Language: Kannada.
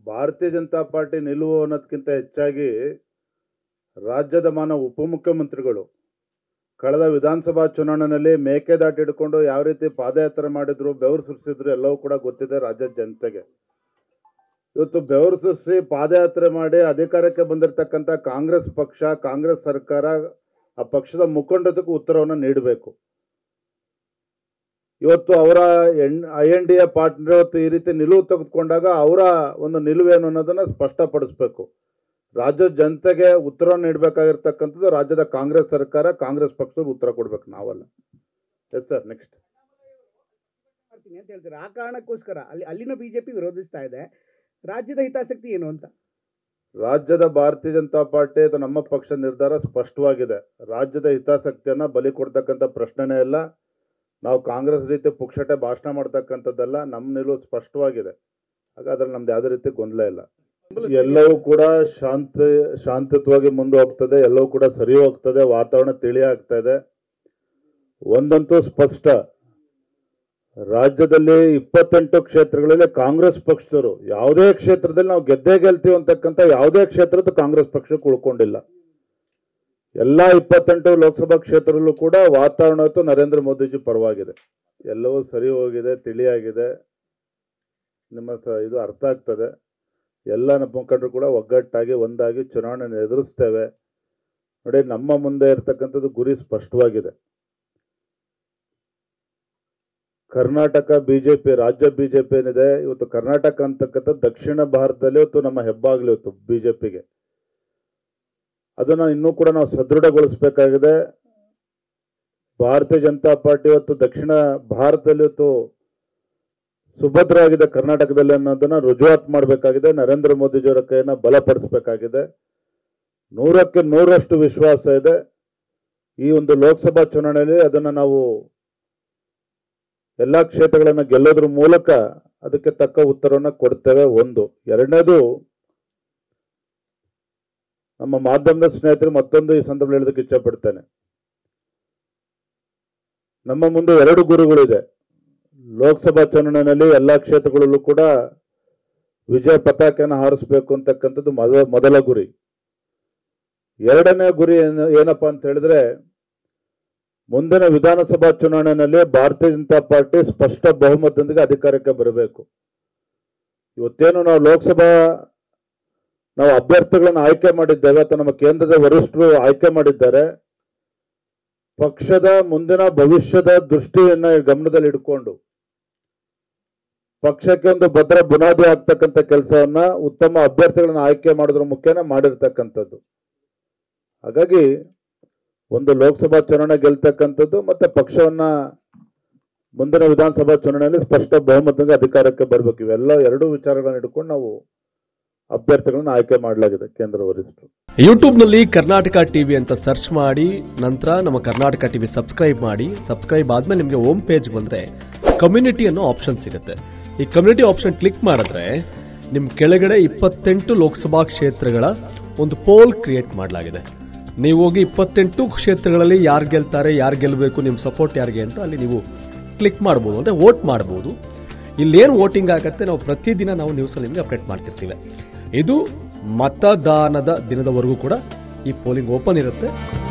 ಭಾರತೀಯ ಜನತಾ ಪಾರ್ಟಿ ನಿಲುವು ಅನ್ನೋದಕ್ಕಿಂತ ಹೆಚ್ಚಾಗಿ ರಾಜ್ಯದ ಮಾನ ಉಪಮುಖ್ಯಮಂತ್ರಿಗಳು ಕಳೆದ ವಿಧಾನಸಭಾ ಚುನಾವಣೆಯಲ್ಲಿ ಮೇಕೆದಾಟು ಹಿಡ್ಕೊಂಡು ಯಾವ ರೀತಿ ಪಾದಯಾತ್ರೆ ಮಾಡಿದ್ರು ಬೆವರು ಸುರಿಸಿದ್ರು ಎಲ್ಲವೂ ಕೂಡ ಗೊತ್ತಿದೆ ರಾಜ್ಯದ ಜನತೆಗೆ ಇವತ್ತು ಬೆವರು ಸುರಿಸಿ ಪಾದಯಾತ್ರೆ ಮಾಡಿ ಅಧಿಕಾರಕ್ಕೆ ಬಂದಿರತಕ್ಕಂಥ ಕಾಂಗ್ರೆಸ್ ಪಕ್ಷ ಕಾಂಗ್ರೆಸ್ ಸರ್ಕಾರ ಆ ಪಕ್ಷದ ಮುಖಂಡದಕ್ಕೂ ಉತ್ತರವನ್ನು ನೀಡಬೇಕು ಇವತ್ತು ಅವರ N I N D A partner ಇವತ್ತು ಈ ರೀತಿ ನಿಲುವು ತೆಗೆದುಕೊಂಡಾಗ ಅವರ ಒಂದು ನಿಲುವೇನು ಅನ್ನೋದನ್ನ ಸ್ಪಷ್ಟಪಡಿಸ್ಬೇಕು ರಾಜ್ಯದ ಜನತೆಗೆ ಉತ್ತರ ನೀಡಬೇಕಾಗಿರ್ತಕ್ಕಂಥದ್ದು ರಾಜ್ಯದ ಕಾಂಗ್ರೆಸ್ ಸರ್ಕಾರ ಕಾಂಗ್ರೆಸ್ ಪಕ್ಷದವ್ರು ಉತ್ತರ ಕೊಡ್ಬೇಕು ನಾವಲ್ಲ ಎಸ್ ಸರ್ ನೆಕ್ಸ್ಟ್ ಮಾಡ್ತೀನಿ ಅಂತ ಹೇಳ್ತಾರೆ ಆ ಕಾರಣಕ್ಕೋಸ್ಕರ ಅಲ್ಲಿ ಅಲ್ಲಿನ ಬಿಜೆಪಿ ವಿರೋಧಿಸ್ತಾ ಇದೆ ರಾಜ್ಯದ ಹಿತಾಸಕ್ತಿ ಏನು ಅಂತ ರಾಜ್ಯದ ಭಾರತೀಯ ಜನತಾ ಪಾರ್ಟಿ ಅಥವಾ ನಮ್ಮ ಪಕ್ಷ ನಿರ್ಧಾರ ಸ್ಪಷ್ಟವಾಗಿದೆ ರಾಜ್ಯದ ಹಿತಾಸಕ್ತಿಯನ್ನ ಬಲಿ ಕೊಡ್ತಕ್ಕಂಥ ಪ್ರಶ್ನೆನೇ ಇಲ್ಲ ನಾವು ಕಾಂಗ್ರೆಸ್ ರೀತಿ ಪುಕ್ಷಟೆ ಭಾಷಣ ಮಾಡ್ತಕ್ಕಂಥದ್ದಲ್ಲ ನಮ್ಮ ನಿಲುವು ಸ್ಪಷ್ಟವಾಗಿದೆ ಹಾಗಾದ್ರೆ ನಮ್ದು ಯಾವುದೇ ರೀತಿ ಗೊಂದಲ ಇಲ್ಲ ಎಲ್ಲವೂ ಕೂಡ ಶಾಂತ ಶಾಂತತ್ವವಾಗಿ ಮುಂದೆ ಹೋಗ್ತದೆ ಎಲ್ಲವೂ ಕೂಡ ಸರಿ ಹೋಗ್ತದೆ ವಾತಾವರಣ ತಿಳಿ ಆಗ್ತಾ ಇದೆ ಒಂದಂತೂ ಸ್ಪಷ್ಟ ರಾಜ್ಯದಲ್ಲಿ ಇಪ್ಪತ್ತೆಂಟು ಕ್ಷೇತ್ರಗಳಲ್ಲಿ ಕಾಂಗ್ರೆಸ್ ಪಕ್ಷದವರು ಯಾವುದೇ ಕ್ಷೇತ್ರದಲ್ಲಿ ನಾವು ಗೆದ್ದೇ ಗೆಲ್ತೀವಿ ಅಂತಕ್ಕಂಥ ಯಾವುದೇ ಕ್ಷೇತ್ರದ ಕಾಂಗ್ರೆಸ್ ಪಕ್ಷಕ್ಕೆ ಉಳ್ಕೊಂಡಿಲ್ಲ ಎಲ್ಲಾ ಇಪ್ಪತ್ತೆಂಟು ಲೋಕಸಭಾ ಕ್ಷೇತ್ರದಲ್ಲೂ ಕೂಡ ವಾತಾವರಣ ಇವತ್ತು ನರೇಂದ್ರ ಮೋದಿಜಿ ಪರವಾಗಿದೆ ಎಲ್ಲವೂ ಸರಿ ಹೋಗಿದೆ ತಿಳಿಯಾಗಿದೆ ನಿಮ್ಮ ಸ- ಇದು ಅರ್ಥ ಆಗ್ತದೆ ಎಲ್ಲ ನಮ್ಮ ಮುಖಂಡರು ಕೂಡ ಒಗ್ಗಟ್ಟಾಗಿ ಒಂದಾಗಿ ಚುನಾವಣೆ ಎದುರಿಸ್ತೇವೆ ನೋಡಿ ನಮ್ಮ ಮುಂದೆ ಇರತಕ್ಕಂಥದ್ದು ಗುರಿ ಸ್ಪಷ್ಟವಾಗಿದೆ ಕರ್ನಾಟಕ ಬಿಜೆಪಿ ರಾಜ್ಯ ಬಿಜೆಪಿ ಏನಿದೆ ಇವತ್ತು ಕರ್ನಾಟಕ ಅಂತಕ್ಕಂಥ ದಕ್ಷಿಣ ಭಾರತದಲ್ಲಿ ಇವತ್ತು ನಮ್ಮ ಹೆಬ್ಬಾಗ್ಲಿ ಇವತ್ತು ಬಿಜೆಪಿಗೆ ಅದನ್ನ ಇನ್ನೂ ಕೂಡ ನಾವು ಸದೃಢಗೊಳಿಸಬೇಕಾಗಿದೆ ಭಾರತೀಯ ಜನತಾ ಪಾರ್ಟಿ ಇವತ್ತು ದಕ್ಷಿಣ ಭಾರತದಲ್ಲಿ ಇವತ್ತು ಸುಭದ್ರ ಆಗಿದೆ ಕರ್ನಾಟಕದಲ್ಲಿ ಅನ್ನೋದನ್ನ ರುಜುವಾತ್ ಮಾಡಬೇಕಾಗಿದೆ ನರೇಂದ್ರ ಮೋದಿಜಿಯವರ ಕೈಯನ್ನ ಬಲಪಡಿಸಬೇಕಾಗಿದೆ ನೂರಕ್ಕೆ ನೂರಷ್ಟು ವಿಶ್ವಾಸ ಇದೆ ಈ ಒಂದು ಲೋಕಸಭಾ ಚುನಾವಣೆಯಲ್ಲಿ ಅದನ್ನ ನಾವು ಎಲ್ಲಾ ಕ್ಷೇತ್ರಗಳನ್ನ ಗೆಲ್ಲೋದ್ರ ಮೂಲಕ ಅದಕ್ಕೆ ತಕ್ಕ ಉತ್ತರವನ್ನ ಕೊಡ್ತೇವೆ ಒಂದು ಎರಡನೇದು ನಮ್ಮ ಮಾಧ್ಯಮದ ಸ್ನೇಹಿತರು ಮತ್ತೊಂದು ಈ ಸಂದರ್ಭದಲ್ಲಿ ಹೇಳೋದಕ್ಕೆ ಇಚ್ಛಪಡ್ತೇನೆ ನಮ್ಮ ಮುಂದೆ ಎರಡು ಗುರುಗಳಿದೆ ಲೋಕಸಭಾ ಚುನಾವಣೆಯಲ್ಲಿ ಎಲ್ಲಾ ಕ್ಷೇತ್ರಗಳಲ್ಲೂ ಕೂಡ ವಿಜಯ ಪತಾಕೆಯನ್ನು ಹಾರಿಸಬೇಕು ಅಂತಕ್ಕಂಥದ್ದು ಮೊದ ಮೊದಲ ಗುರಿ ಎರಡನೇ ಗುರಿ ಏನು ಏನಪ್ಪಾ ಅಂತ ಹೇಳಿದ್ರೆ ಮುಂದಿನ ವಿಧಾನಸಭಾ ಚುನಾವಣೆಯಲ್ಲಿ ಭಾರತೀಯ ಜನತಾ ಪಾರ್ಟಿ ಸ್ಪಷ್ಟ ಬಹುಮತದೊಂದಿಗೆ ಅಧಿಕಾರಕ್ಕೆ ಬರಬೇಕು ಇವತ್ತೇನು ನಾವು ಲೋಕಸಭಾ ನಾವು ಅಭ್ಯರ್ಥಿಗಳನ್ನು ಆಯ್ಕೆ ಮಾಡಿದ್ದೇವೆ ಅಥವಾ ನಮ್ಮ ಕೇಂದ್ರದ ವರಿಷ್ಠರು ಆಯ್ಕೆ ಮಾಡಿದ್ದಾರೆ ಪಕ್ಷದ ಮುಂದಿನ ಭವಿಷ್ಯದ ದೃಷ್ಟಿಯನ್ನ ಗಮನದಲ್ಲಿ ಇಟ್ಕೊಂಡು ಪಕ್ಷಕ್ಕೆ ಒಂದು ಭದ್ರ ಬುನಾದಿ ಆಗ್ತಕ್ಕಂಥ ಕೆಲಸವನ್ನ ಉತ್ತಮ ಅಭ್ಯರ್ಥಿಗಳನ್ನ ಆಯ್ಕೆ ಮಾಡೋದ್ರ ಮುಖೇನ ಮಾಡಿರ್ತಕ್ಕಂಥದ್ದು ಹಾಗಾಗಿ ಒಂದು ಲೋಕಸಭಾ ಚುನಾವಣೆ ಗೆಲ್ತಕ್ಕಂಥದ್ದು ಮತ್ತೆ ಪಕ್ಷವನ್ನ ಮುಂದಿನ ವಿಧಾನಸಭಾ ಚುನಾವಣೆಯಲ್ಲಿ ಸ್ಪಷ್ಟ ಬಹುಮತದಿಂದ ಅಧಿಕಾರಕ್ಕೆ ಬರಬೇಕು ಇವೆಲ್ಲ ಎರಡು ವಿಚಾರಗಳನ್ನ ಇಟ್ಕೊಂಡು ನಾವು ಅಭ್ಯರ್ಥಿಗಳನ್ನ ಆಯ್ಕೆ ಮಾಡಲಾಗಿದೆ ಕೇಂದ್ರ ವರಿಷ್ಠರು ಯೂಟ್ಯೂಬ್ನಲ್ಲಿ ಕರ್ನಾಟಕ ಟಿವಿ ಅಂತ ಸರ್ಚ್ ಮಾಡಿ ನಂತರ ನಮ್ಮ ಕರ್ನಾಟಕ ಟಿವಿ ಸಬ್ಸ್ಕ್ರೈಬ್ ಮಾಡಿ ಸಬ್ಸ್ಕ್ರೈಬ್ ಆದ್ಮೇಲೆ ನಿಮಗೆ ಹೋಮ್ ಪೇಜ್ ಬಂದರೆ ಕಮ್ಯುನಿಟಿ ಅನ್ನೋ ಆಪ್ಷನ್ ಸಿಗುತ್ತೆ ಈ ಕಮ್ಯುನಿಟಿ ಆಪ್ಷನ್ ಕ್ಲಿಕ್ ಮಾಡಿದ್ರೆ ನಿಮ್ಮ ಕೆಳಗಡೆ ಇಪ್ಪತ್ತೆಂಟು ಲೋಕಸಭಾ ಕ್ಷೇತ್ರಗಳ ಒಂದು ಪೋಲ್ ಕ್ರಿಯೇಟ್ ಮಾಡಲಾಗಿದೆ ನೀವು ಹೋಗಿ ಇಪ್ಪತ್ತೆಂಟು ಕ್ಷೇತ್ರಗಳಲ್ಲಿ ಯಾರು ಗೆಲ್ತಾರೆ ಯಾರು ಗೆಲ್ಲಬೇಕು ನಿಮ್ಮ ಸಪೋರ್ಟ್ ಯಾರಿಗೆ ಅಂತ ಅಲ್ಲಿ ನೀವು ಕ್ಲಿಕ್ ಮಾಡ್ಬೋದು ಅಂದರೆ ವೋಟ್ ಮಾಡ್ಬೋದು ಇಲ್ಲೇನು ವೋಟಿಂಗ್ ಆಗುತ್ತೆ ನಾವು ಪ್ರತಿದಿನ ನಾವು ನ್ಯೂಸಲ್ಲಿ ನಿಮಗೆ ಅಪ್ಡೇಟ್ ಮಾಡ್ತಿರ್ತೀವಿ ಇದು ಮತದಾನದ ದಿನದವರೆಗೂ ಕೂಡ ಈ ಪೋಲಿಂಗ್ ಓಪನ್ ಇರುತ್ತೆ